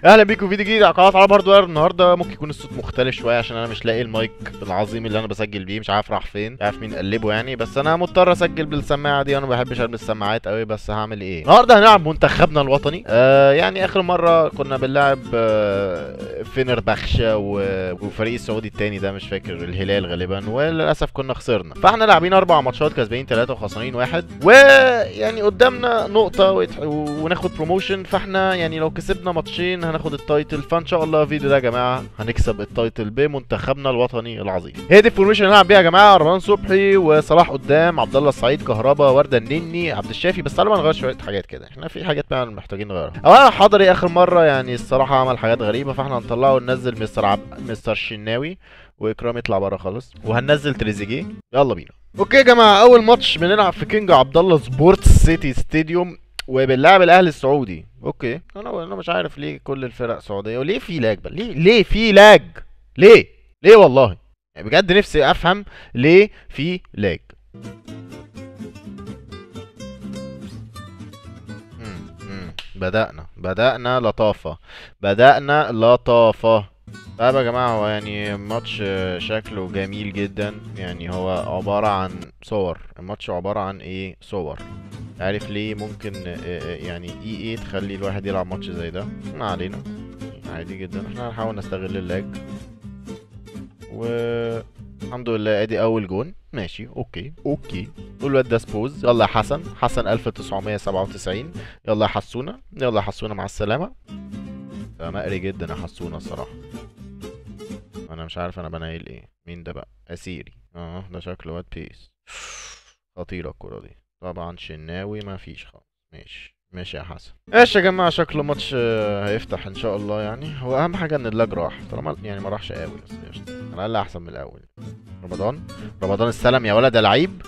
اهلا بيكم في فيديو جديد على قناه عرب هاردوير النهارده ممكن يكون الصوت مختلف شويه عشان انا مش لاقي المايك العظيم اللي انا بسجل بيه مش عارف راح فين مش عارف مين قلبه يعني بس انا مضطر اسجل بالسماعه دي انا ما بحبش البس سماعات قوي بس هعمل ايه النهارده هنلعب منتخبنا الوطني آه يعني اخر مره كنا بنلعب آه فينر بخشة و- وفريق السعودي التاني ده مش فاكر الهلال غالبا وللاسف كنا خسرنا فاحنا لاعبين اربع ماتشات كسبانين ثلاثه وخسرانين واحد ويعني قدامنا نقطه ويت- وناخد بروموشن فاحنا يعني لو كسبنا ماتشين هناخد التايتل فان شاء الله الفيديو ده يا جماعه هنكسب التايتل بمنتخبنا الوطني العظيم هي دي الفورميشن اللي هنلعب بيها يا جماعه رمضان صبحي وصلاح قدام عبد الله السعيد كهربا ورده النني عبد الشافي بس تعالوا بقى نغير شويه حاجات كده احنا في حاجات بقى محتاجين نغيرها اولا حضري اخر مره يعني الصراحه عمل حاجات غريبه فاحنا هنطلعه وننزل مستر عب... مستر شناوي واكرام يطلع بره خالص وهننزل تريزيجيه يلا بينا اوكي يا جماعه اول ماتش بنلعب في كينج عبد الله سبورتس سيتي ستاديوم وبنلعب الاهلي السعودي اوكي انا انا مش عارف ليه كل الفرق سعوديه وليه في لاج بقى ليه ليه في لاج ليه ليه والله يعني بجد نفسي افهم ليه في لاج مم، مم. بدأنا بدأنا لطافة بدأنا لطافة طيب يا جماعة هو يعني ماتش آه، شكله جميل جدا يعني هو عبارة عن صور الماتش عبارة عن ايه صور عارف ليه ممكن آه، آه، يعني اي ايه تخلي الواحد يلعب ماتش زي ده ما علينا عادي جدا احنا هنحاول نستغل اللاج و الحمد لله ادي اول جون ماشي اوكي اوكي والواد ده سبوز يلا يا حسن حسن 1997 يلا يا حسونه يلا يا حسونه مع السلامه ده مقري جدا يا حسونه الصراحه انا مش عارف انا بنايل ايه مين ده بقى اسيري اه ده شكله واد بيس خطيره الكره دي طبعا شناوي ما فيش خالص ماشي ماشي يا حسن ماشي يا جماعه شكله ماتش آه، هيفتح ان شاء الله يعني هو اهم حاجه ان اللاج راح طالما يعني ما راحش قوي بس قشطة. على الاقل احسن من الاول رمضان رمضان السلام يا ولد يا لعيب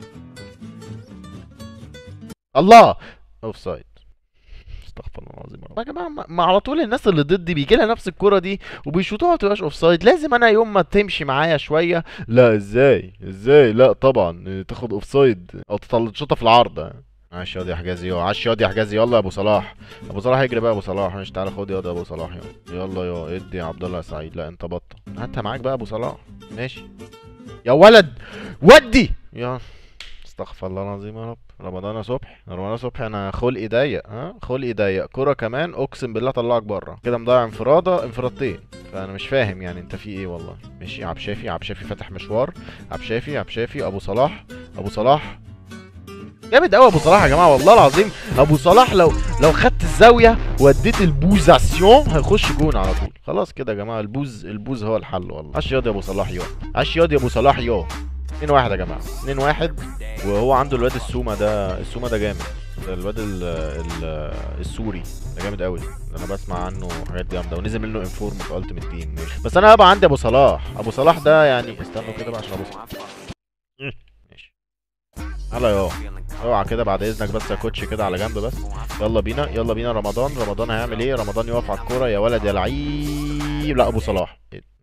الله اوف سايد استغفر الله العظيم يا رب. يا جماعه ما ما على طول الناس اللي ضدي بيجي لها نفس الكره دي وبيشوطوها ما تبقاش اوف سايد لازم انا يوم ما تمشي معايا شويه لا ازاي ازاي لا طبعا تاخد اوف سايد او تطلع تشوطها في العارضه عاش ياض يا حجازي يو عاش ياض يا حجازي يلا يا ابو صلاح ابو صلاح يجري بقى يا ابو صلاح مش تعالى خد ياض يا ابو صلاح يلا يلا يا ادي يا عبد الله يا سعيد لا انت بطل هاتها معاك بقى يا ابو صلاح ماشي يا ولد ودي يا استغفر الله العظيم يا رب رمضان صبحي رمضان صبحي انا خلقي ضيق ها خلقي ضيق كرة كمان اقسم بالله طلعك بره كده مضيع انفرادة انفرادتين فانا مش فاهم يعني انت في ايه والله ماشي عبد شافي عبد شافي فتح مشوار عبد شافي عبد شافي ابو صلاح ابو صلاح جامد قوي ابو صلاح يا جماعه والله العظيم ابو صلاح لو لو خدت الزاويه وديت البوزاسيون هيخش جون على طول خلاص كده يا جماعه البوز البوز هو الحل والله عاش ياض يا ابو صلاح يو عاش ياض يا ابو صلاح يو 2 1 يا جماعه 2 1 وهو عنده الواد السومه ده السومه ده جامد ده الواد ال ال السوري ده جامد قوي ده انا بسمع عنه حاجات جامده ونزل منه انفورم في التيمت تيم بس انا هبقى عندي ابو صلاح ابو صلاح ده يعني استنوا كده بقى عشان ابو صلاح مم، ماشي يلا يا اوعى كده بعد اذنك بس يا كوتش كده على جنب بس يلا بينا يلا بينا رمضان رمضان هيعمل ايه رمضان يقف على الكوره يا ولد يا لعيب لا ابو صلاح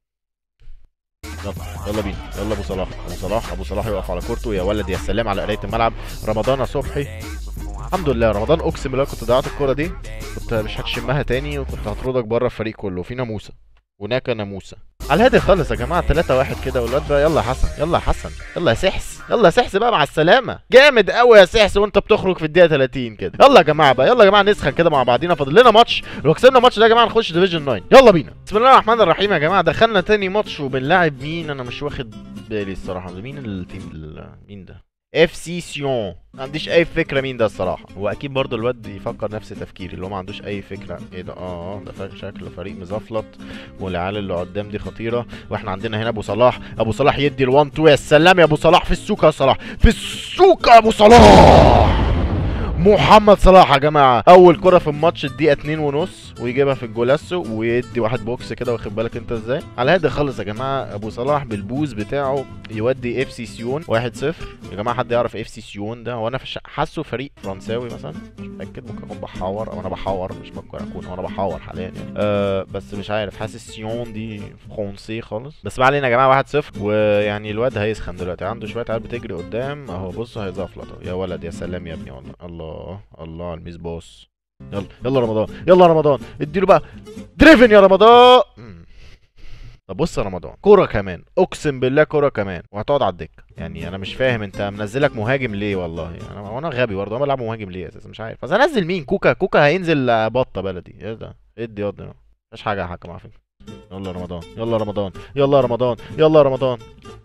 يلا يلا بينا يلا ابو صلاح ابو صلاح ابو صلاح يقف على كورته يا ولد يا سلام على قرايه الملعب رمضان يا صبحي الحمد لله رمضان اقسم بالله كنت ضيعت الكوره دي كنت مش هتشمها تاني وكنت هطردك بره الفريق كله في ناموسه هناك ناموسه على الهادي خالص يا جماعه 3 1 كده والواد بقى يلا يا حسن يلا يا حسن يلا يا سحس يلا يا سحس بقى مع السلامه جامد قوي يا سحس وانت بتخرج في الدقيقه 30 كده يلا يا جماعه بقى يلا يا جماعه نسخن كده مع بعضينا فاضل لنا ماتش لو كسبنا الماتش ده يا جماعه نخش ديفيجن 9 يلا بينا بسم الله الرحمن الرحيم يا جماعه دخلنا تاني ماتش وبنلاعب مين انا مش واخد بالي الصراحه مين التيم ال- مين ده اف سي سيون ما عنديش اي فكره مين ده الصراحه هو اكيد برضه الواد بيفكر نفس تفكيري اللي هو ما عندوش اي فكره ايه ده اه اه ده فاكر شكله فريق مزفلط والعيال اللي قدام دي خطيره واحنا عندنا هنا ابو صلاح ابو صلاح يدي ال1 2 يا سلام يا ابو صلاح في السوكه يا صلاح في السوكه يا ابو صلاح محمد صلاح يا جماعه اول كره في الماتش الدقيقه 2 ونص ويجيبها في الجولاسو ويدي واحد بوكس كده واخد بالك انت ازاي على هادي خالص يا جماعه ابو صلاح بالبوز بتاعه يودي اف سي سيون 1-0 يا جماعه حد يعرف اف سي سيون ده هو انا فش- حاسه فريق فرنساوي مثلا مش متاكد ممكن اكون بحاور او انا بحاور مش ممكن اكون او انا بحاور حاليا يعني أه بس مش عارف حاسس سيون دي فرنسي خالص بس ما علينا يا جماعه 1-0 ويعني الواد هيسخن دلوقتي عنده شويه عيال بتجري قدام اهو بص هيزفلط اهو. يا ولد يا سلام يا ابني والله الله الله على الميس بوس يلا يلا رمضان يلا رمضان اديله بقى دريفن يا رمضان مم. طب بص يا رمضان كرة كمان اقسم بالله كرة كمان وهتقعد على الدكة يعني انا مش فاهم انت منزلك مهاجم ليه والله انا وانا غبي برضه انا بلعب مهاجم ليه اساسا مش عارف بس انزل مين كوكا كوكا هينزل آه، بطة بلدي ايه ده ادي ياض مفيش حاجة يا حكم على فكرة يلا رمضان يلا رمضان يلا رمضان يلا رمضان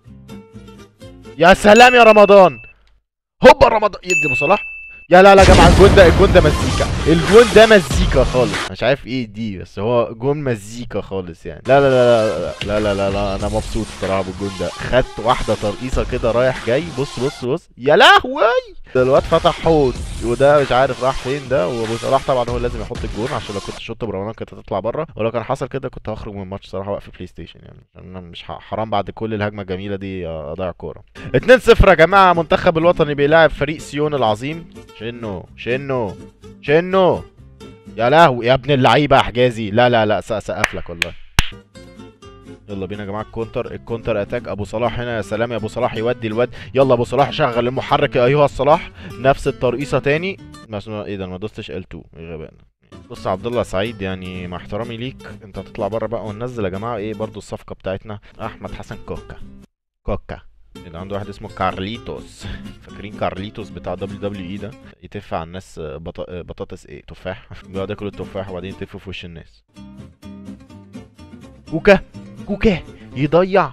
يا سلام يا رمضان هوبا رمضان يدي ابو صلاح يا لا لا يا جماعه الجون ده الجون ده مزيكا الجون ده مزيكا خالص مش عارف ايه دي بس هو جون مزيكا خالص يعني لا لا لا لا لا لا لا, لا انا مبسوط الصراحه بالجون ده خدت واحده ترقيصه كده رايح جاي بص بص بص يا لهوي ده الواد فتح حوض وده مش عارف راح فين ده وابو صلاح طبعا هو اللي لازم يحط الجون عشان لو كنت شوت برمضان كانت هتطلع بره ولو كان حصل كده كنت هخرج من الماتش صراحه واقف بلاي ستيشن يعني عشان انا مش ح- حرام بعد كل الهجمه الجميله دي اضيع كوره 2-0 يا جماعه منتخب الوطني بيلاعب فريق سيون العظيم شنو شنو شنو يا لهوي يا ابن اللعيبه يا حجازي لا لا لا سق- سقف لك والله يلا بينا يا جماعه الكونتر الكونتر اتاك ابو صلاح هنا يا سلام يا ابو صلاح يودي الواد يلا ابو صلاح شغل المحرك يا ايها الصلاح نفس الترقيصه تاني بس ما- ايه ده أنا ما دوستش ال2 ايه غباء بص يا عبد الله سعيد يعني مع احترامي ليك انت هتطلع بره بقى وننزل يا جماعه ايه برضو الصفقه بتاعتنا احمد حسن كوكا كوكا اللي عنده واحد اسمه كارليتوس فاكرين كارليتوس بتاع دبليو دبليو اي ده يتف على الناس بط... بطاطس ايه تفاح بيقعد ياكل التفاح وبعدين يتف في وش الناس كوكا كوكا يضيع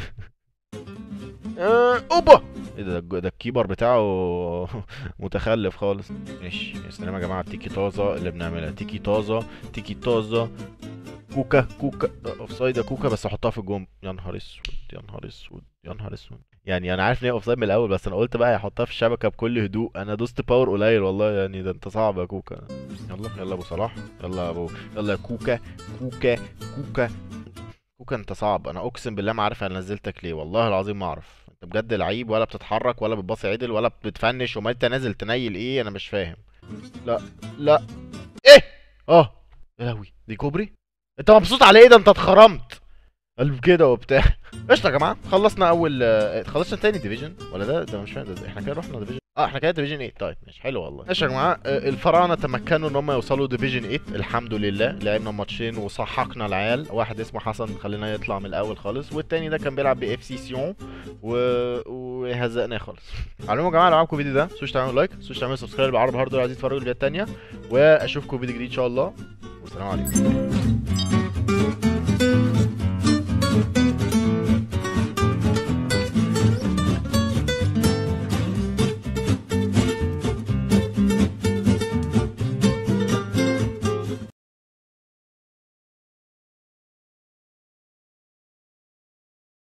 آه، اوبا ايه ده ده الكيبر بتاعه متخلف خالص ماشي يا سلام يا جماعه التيكي طازه اللي بنعملها تيكي طازه تيكي طازه كوكا كوكا اوف سايد يا كوكا بس احطها في الجون يا نهار اسود يا نهار اسود يا نهار اسود يعني انا عارف ان هي اوف سايد من الاول بس انا قلت بقى يحطها في الشبكه بكل هدوء انا دوست باور قليل والله يعني ده انت صعب يا كوكا يلا يلا ابو صلاح يلا يا ابو يلا يا كوكا كوكا كوكا كوكا انت صعب انا اقسم بالله ما عارف انا نزلتك ليه والله العظيم ما اعرف انت بجد لعيب ولا بتتحرك ولا بتباصي عدل ولا بتفنش وما انت نازل تنيل ايه انا مش فاهم لا لا ايه اه يا لهوي دي كوبري انت مبسوط على ايه ده انت اتخرمت قلب كده وبتاع قشطه يا جماعه خلصنا اول آه، خلصنا تاني ديفيجن ولا ده ده مش فاهم ده احنا كده رحنا ديفيجن اه احنا كده ديفيجن 8 طيب ماشي حلو والله ماشي يا جماعه آه، الفراعنه تمكنوا ان هم يوصلوا ديفيجن 8 الحمد لله لعبنا ماتشين وصحقنا العيال واحد اسمه حسن خلينا يطلع من الاول خالص والتاني ده كان بيلعب باف سي سيون و... وهزقناه خالص على العموم يا جماعه لو عجبكم الفيديو ده متنسوش تعملوا لايك متنسوش تعملوا سبسكرايب بالعربي هارد عايزين تتفرجوا الفيديوهات التانيه واشوفكم في فيديو جديد ان شاء الله والسلام عليكم